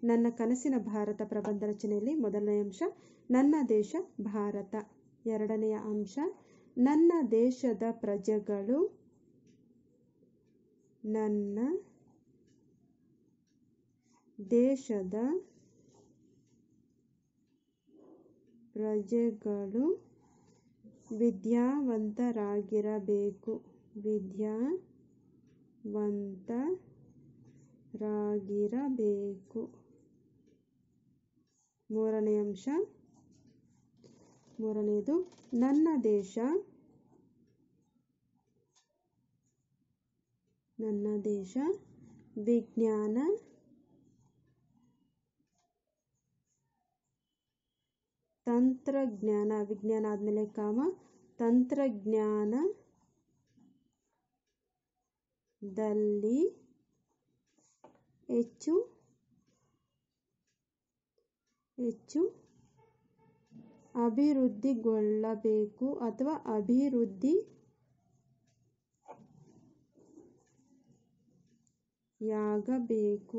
ನನ್ನ ಕನಸಿನ ಭಾರತ ಪ್ರಬಂಧ ರಚನೆಯಲ್ಲಿ ಮೊದಲನೇ ಅಂಶ ನನ್ನ ದೇಶ ಭಾರತ ಎರಡನೆಯ ಅಂಶ ನನ್ನ ದೇಶದ ಪ್ರಜೆಗಳು ನನ್ನ ದೇಶದ ಪ್ರಜೆಗಳು ವಿದ್ಯಾವಂತರಾಗಿರಬೇಕು ವಿದ್ಯಾವಂತರಾಗಿರಬೇಕು ಮೂರನೇ ಅಂಶ ಮೂರನೆಯದು ನನ್ನ ದೇಶ ನನ್ನ ದೇಶ ವಿಜ್ಞಾನ ತಂತ್ರಜ್ಞಾನ ವಿಜ್ಞಾನ ಆದಮೇಲೆ ಕಾಮ ತಂತ್ರಜ್ಞಾನದಲ್ಲಿ ಹೆಚ್ಚು ಹೆಚ್ಚು ಅಭಿವೃದ್ಧಿಗೊಳ್ಳಬೇಕು ಅಥವಾ ಅಭಿವೃದ್ಧಿ ಯಾಗಬೇಕು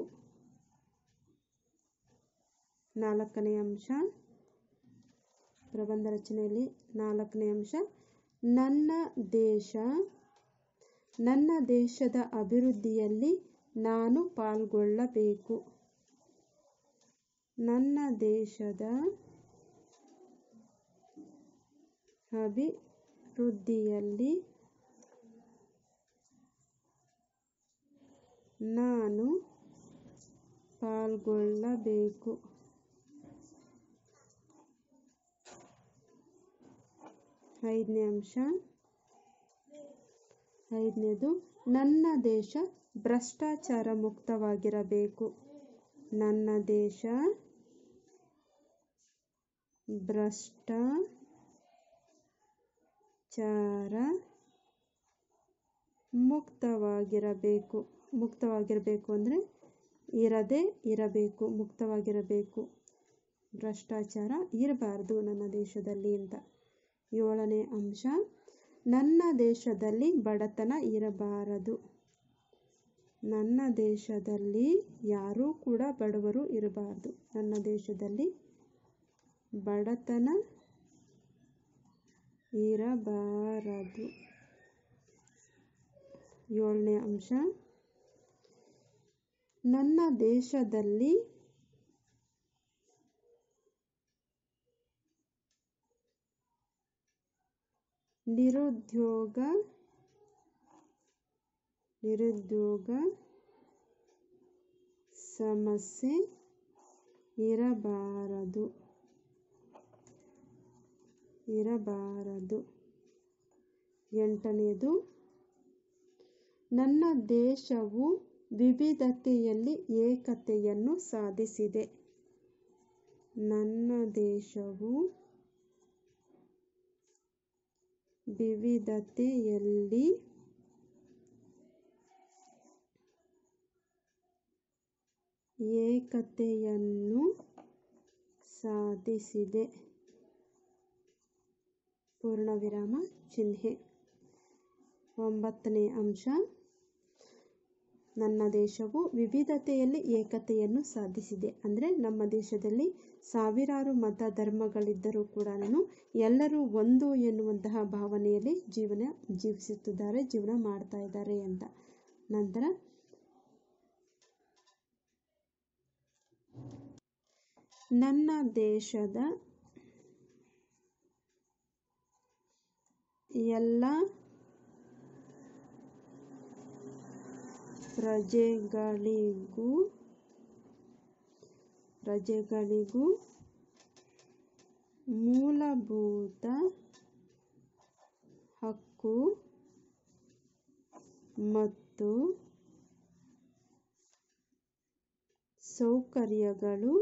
ನಾಲ್ಕನೇ ಅಂಶ ಪ್ರಬಂಧ ರಚನೆಯಲ್ಲಿ ನಾಲ್ಕನೇ ಅಂಶ ನನ್ನ ದೇಶ ನನ್ನ ದೇಶದ ಅಭಿವೃದ್ಧಿಯಲ್ಲಿ ನಾನು ಪಾಲ್ಗೊಳ್ಳಬೇಕು ನನ್ನ ದೇಶದ ಅಭಿವೃದ್ಧಿಯಲ್ಲಿ ನಾನು ಪಾಲ್ಗೊಳ್ಳಬೇಕು ಐದನೇ ಅಂಶ ಐದನೇದು ನನ್ನ ದೇಶ ಭ್ರಷ್ಟಾಚಾರ ಮುಕ್ತವಾಗಿರಬೇಕು ನನ್ನ ದೇಶ ಭ್ರಷ್ಟಾಚಾರ ಮುಕ್ತವಾಗಿರಬೇಕು ಮುಕ್ತವಾಗಿರಬೇಕು ಅಂದರೆ ಇರದೇ ಇರಬೇಕು ಮುಕ್ತವಾಗಿರಬೇಕು ಭ್ರಷ್ಟಾಚಾರ ಇರಬಾರ್ದು ನನ್ನ ದೇಶದಲ್ಲಿ ಅಂತ ಏಳನೇ ಅಂಶ ನನ್ನ ದೇಶದಲ್ಲಿ ಬಡತನ ಇರಬಾರದು ನನ್ನ ದೇಶದಲ್ಲಿ ಯಾರೂ ಕೂಡ ಬಡವರು ಇರಬಾರ್ದು ನನ್ನ ದೇಶದಲ್ಲಿ ಬಡತನ ಇರಬಾರದು ಏಳನೇ ಅಂಶ ನನ್ನ ದೇಶದಲ್ಲಿ ನಿರುದ್ಯೋಗ ನಿರುದ್ಯೋಗ ಸಮಸ್ಯೆ ಇರಬಾರದು ಇರಬಾರದು ಎಂಟನೆಯದು ನನ್ನ ದೇಶವು ವಿವಿಧತೆಯಲ್ಲಿ ಏಕತೆಯನ್ನು ಸಾಧಿಸಿದೆ ನನ್ನ ದೇಶವು ವಿವಿಧತೆಯಲ್ಲಿ ಏಕತೆಯನ್ನು ಸಾಧಿಸಿದೆ ಪೂರ್ಣವಿರಾಮ ಚಿಹ್ನೆ ಒಂಬತ್ತನೇ ಅಂಶ ನನ್ನ ದೇಶವು ವಿವಿಧತೆಯಲ್ಲಿ ಏಕತೆಯನ್ನು ಸಾಧಿಸಿದೆ ಅಂದರೆ ನಮ್ಮ ದೇಶದಲ್ಲಿ ಸಾವಿರಾರು ಮತ ಧರ್ಮಗಳಿದ್ದರೂ ಕೂಡ ಎಲ್ಲರೂ ಒಂದು ಎನ್ನುವಂತಹ ಭಾವನೆಯಲ್ಲಿ ಜೀವನ ಜೀವಿಸುತ್ತಿದ್ದಾರೆ ಜೀವನ ಮಾಡ್ತಾ ಇದ್ದಾರೆ ಅಂತ ನಂತರ ನನ್ನ ದೇಶದ ಎಲ್ಲ ಪ್ರಜೆಗಳಿಗೂ ಪ್ರಜೆಗಳಿಗೂ ಮೂಲಭೂತ ಹಕ್ಕು ಮತ್ತು ಸೌಕರ್ಯಗಳು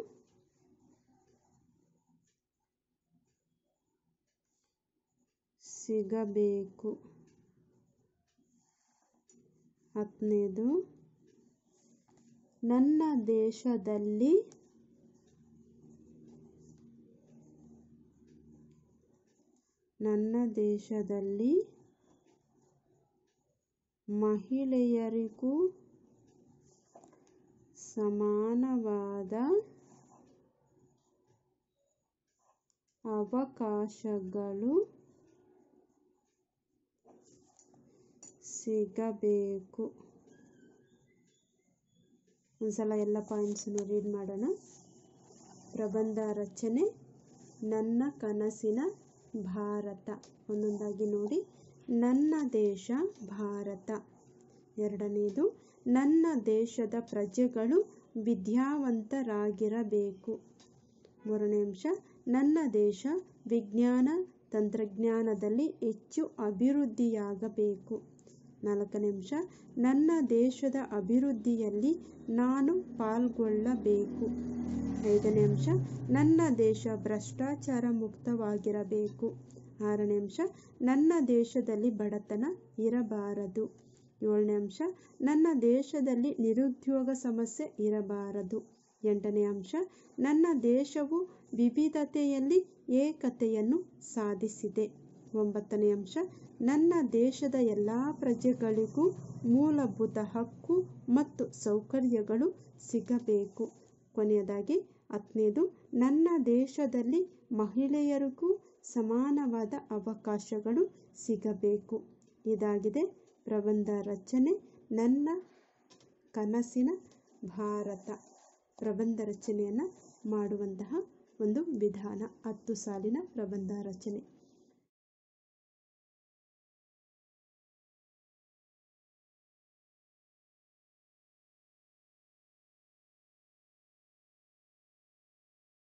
ಸಿಗಬೇಕು ಹತ್ತನೇದು ನನ್ನ ದೇಶದಲ್ಲಿ ನನ್ನ ದೇಶದಲ್ಲಿ ಮಹಿಳೆಯರಿಗೂ ಸಮಾನವಾದ ಅವಕಾಶಗಳು ಸಿಗಬೇಕು ಒಂದ್ಸಲ ಎಲ್ಲ ಪಾಯಿಂಟ್ಸನ್ನು ರೀಡ್ ಮಾಡೋಣ ಪ್ರಬಂಧ ರಚನೆ ನನ್ನ ಕನಸಿನ ಭಾರತ ಒಂದೊಂದಾಗಿ ನೋಡಿ ನನ್ನ ದೇಶ ಭಾರತ ಎರಡನೆಯದು ನನ್ನ ದೇಶದ ಪ್ರಜೆಗಳು ವಿದ್ಯಾವಂತರಾಗಿರಬೇಕು ಮೂರನೇ ಅಂಶ ನನ್ನ ದೇಶ ವಿಜ್ಞಾನ ತಂತ್ರಜ್ಞಾನದಲ್ಲಿ ಹೆಚ್ಚು ಅಭಿವೃದ್ಧಿಯಾಗಬೇಕು ನಾಲ್ಕನೇ ಅಂಶ ನನ್ನ ದೇಶದ ಅಭಿವೃದ್ಧಿಯಲ್ಲಿ ನಾನು ಪಾಲ್ಗೊಳ್ಳಬೇಕು ಐದನೇ ಅಂಶ ನನ್ನ ದೇಶ ಭ್ರಷ್ಟಾಚಾರ ಮುಕ್ತವಾಗಿರಬೇಕು ಆರನೇ ಅಂಶ ನನ್ನ ದೇಶದಲ್ಲಿ ಬಡತನ ಇರಬಾರದು ಏಳನೇ ಅಂಶ ನನ್ನ ದೇಶದಲ್ಲಿ ನಿರುದ್ಯೋಗ ಸಮಸ್ಯೆ ಇರಬಾರದು ಎಂಟನೇ ಅಂಶ ನನ್ನ ದೇಶವು ವಿವಿಧತೆಯಲ್ಲಿ ಏಕತೆಯನ್ನು ಸಾಧಿಸಿದೆ ಒಂಬತ್ತನೇ ಅಂಶ ನನ್ನ ದೇಶದ ಎಲ್ಲ ಪ್ರಜೆಗಳಿಗೂ ಮೂಲಭೂತ ಹಕ್ಕು ಮತ್ತು ಸೌಕರ್ಯಗಳು ಸಿಗಬೇಕು ಕೊನೆಯದಾಗಿ ಹತ್ತನೇದು ನನ್ನ ದೇಶದಲ್ಲಿ ಮಹಿಳೆಯರಿಗೂ ಸಮಾನವಾದ ಅವಕಾಶಗಳು ಸಿಗಬೇಕು ಇದಾಗಿದೆ ಪ್ರಬಂಧ ರಚನೆ ನನ್ನ ಕನಸಿನ ಭಾರತ ಪ್ರಬಂಧ ರಚನೆಯನ್ನು ಮಾಡುವಂತಹ ಒಂದು ವಿಧಾನ ಹತ್ತು ಸಾಲಿನ ಪ್ರಬಂಧ ರಚನೆ